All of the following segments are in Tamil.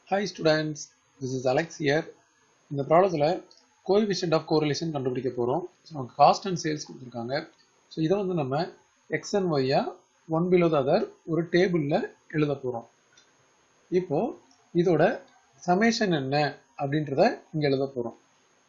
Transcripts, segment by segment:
Hi students, this is Alex here. இந்த ப்ராப்ளத்தில் கோஎஃபிஷியன்ட் ஆஃப் கோரிலேஷன் கண்டுபிடிக்க போகிறோம் ஸோ நமக்கு காஸ்ட் அண்ட் சேல்ஸ் கொடுத்துருக்காங்க ஸோ இதை வந்து நம்ம எக்ஸ் அண்ட் ஒய்யா ஒன் பிலோ த அதர் ஒரு டேபிளில் எழுத போகிறோம் இப்போ இதோட சமேஷன் என்ன அப்படின்றத இங்கே எழுத போகிறோம்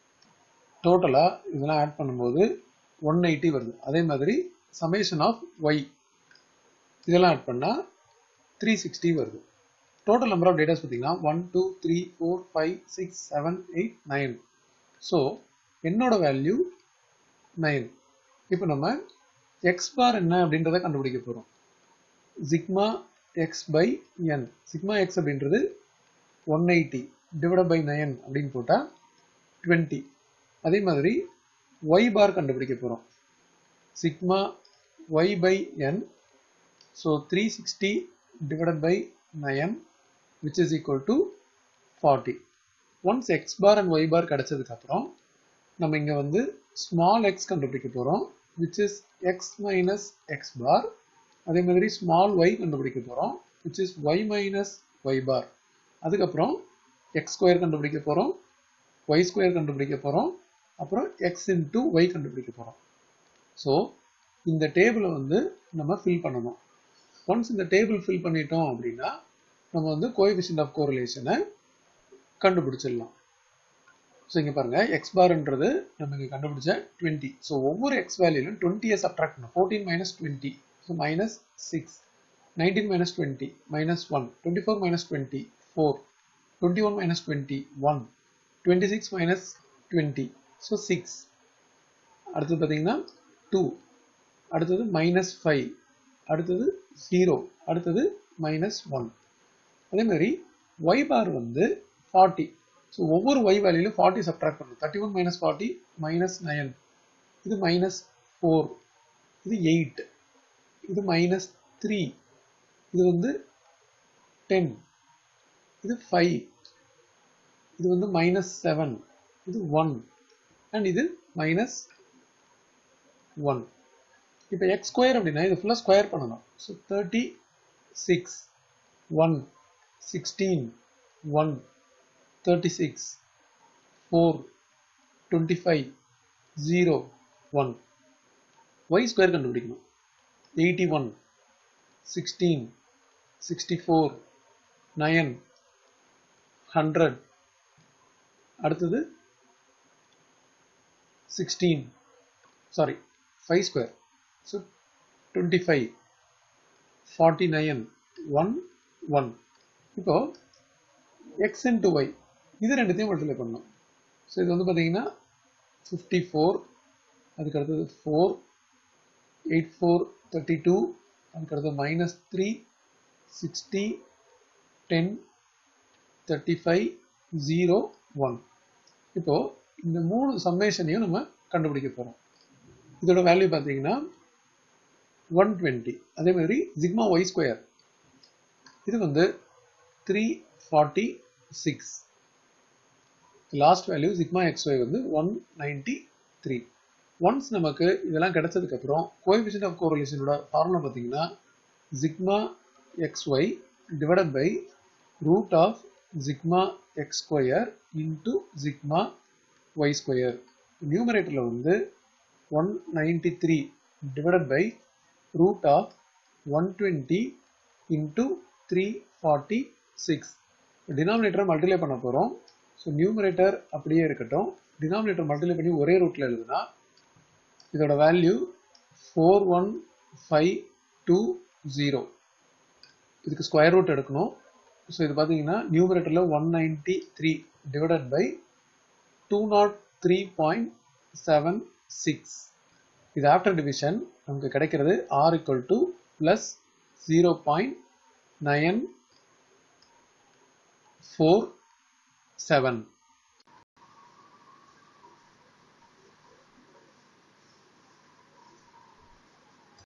டோட்டலாக இதெல்லாம் ஆட் பண்ணும்போது ஒன் எயிட்டி வருது அதே மாதிரி சமேஷன் ஆஃப் ஒய் இதெல்லாம் ஆட் பண்ணால் த்ரீ சிக்ஸ்டி வருது டோட்டல் நம்பர் ஆஃப் டேட்டாஸ் பார்த்தீங்கன்னா one two three four five six seven eight nine so என்னோட வேல்யூ நைன் இப்போ நம்ம எக்ஸ் பார் என்ன அப்படின்றத கண்டுபிடிக்க போகிறோம் sigma X by N sigma X அப்படின்றது one eighty divide by nine அப்படின்னு போட்டால் டுவெண்ட்டி அதே மாதிரி ஒய் பார் கண்டுபிடிக்க போகிறோம் sigma Y by N so three sixty divided by nine which is equal to 40. Once x bar and y bar கிடைச்சதுக்கு அப்புறம் நம்ம இங்க வந்து small x கண்டுபிடிக்க போறோம் which is x minus x bar அதே மாதிரி small y கண்டுபிடிக்க போறோம் which is y minus y bar அதுக்கப்புறம் x ஸ்கொயர் கண்டுபிடிக்க போறோம் y ஸ்கொயர் கண்டுபிடிக்க போறோம் அப்புறம் x into y கண்டுபிடிக்க போறோம் ஸோ இந்த டேபிளை வந்து நம்ம ஃபில் பண்ணணும் ஒன்ஸ் இந்த டேபிள் ஃபில் பண்ணிட்டோம் அப்படின்னா நம்ம வந்து கோஎஃபிஷியன்ட் ஆஃப் கோரிலேஷனை கண்டுபிடிச்சிடலாம் ஸோ இங்கே பாருங்க எக்ஸ் பார்ன்றது நம்ம இங்கே கண்டுபிடிச்ச டுவெண்ட்டி ஸோ ஒவ்வொரு எக்ஸ் வேல்யூலும் டுவெண்ட்டியை சப்ட்ராக்ட் பண்ணணும் fourteen minus twenty so minus six nineteen minus twenty minus one twenty four minus twenty four twenty one minus twenty one twenty six minus twenty so six அடுத்தது பார்த்தீங்கன்னா டூ அடுத்தது மைனஸ் ஃபைவ் அடுத்தது ஜீரோ அடுத்தது மைனஸ் ஒன் அதே மாதிரி ஒய் பார் வந்து ஃபார்ட்டி ஸோ ஒவ்வொரு ஒய் வேல்யூலையும் ஃபார்ட்டி சப்ட்ராக்ட் பண்ணணும் thirty one minus forty minus nine இது மைனஸ் ஃபோர் இது எயிட் இது மைனஸ் த்ரீ இது வந்து டென் இது ஃபைவ் இது வந்து மைனஸ் செவன் இது ஒன் அண்ட் இது மைனஸ் ஒன் இப்போ எக்ஸ் ஸ்கொயர் அப்படின்னா இது ஃபுல்லாக ஸ்கொயர் பண்ணணும் so thirty six one sixteen one thirty six four twenty five zero one Y square கண்டுபிடிக்கணும் eighty one sixteen sixty four nine hundred அடுத்தது sixteen sorry five square so twenty five forty nine one one இப்போ எக்ஸ் இன்டு ஒய் இது ரெண்டுத்தையும் மல்டிப்ளை பண்ணணும் ஸோ இது வந்து பார்த்தீங்கன்னா ஃபிஃப்டி ஃபோர் அதுக்கு அடுத்தது four eight four thirty two அதுக்கு அடுத்தது minus three sixty ten thirty five zero one இப்போது இந்த மூணு சம்மேஷனையும் நம்ம கண்டுபிடிக்க போகிறோம் இதோட வேல்யூ பார்த்தீங்கன்னா ஒன் டுவெண்ட்டி அதே மாதிரி ஜிக்மா ஒய் ஸ்கொயர் இது வந்து three forty six last value sigma X Y வந்து ஒன் நைன்டி த்ரீ ஒன்ஸ் நமக்கு இதெல்லாம் கிடைச்சதுக்கப்புறம் கோஎஃபிஷியன்ட் ஆஃப் கோரிலேஷனோட ஃபார்முலா பார்த்தீங்கன்னா sigma X Y divided by root of sigma X square into sigma Y square நியூமரேட்டரில் வந்து one ninety three divided by root of one twenty into three forty six டினாமினேட்டரை மல்டிப்ளை பண்ண போகிறோம் ஸோ நியூமரேட்டர் அப்படியே இருக்கட்டும் டினாமினேட்டர் மல்டிப்ளை பண்ணி ஒரே ரூட்டில் எழுதுனா இதோட value four one five two zero இதுக்கு ஸ்கொயர் ரூட் எடுக்கணும் ஸோ இது பார்த்தீங்கன்னா நியூமரேட்டரில் one ninety three divided by two naught three point seven six இது ஆஃப்டர் டிவிஷன் நமக்கு கிடைக்கிறது R equal to plus zero point nine four seven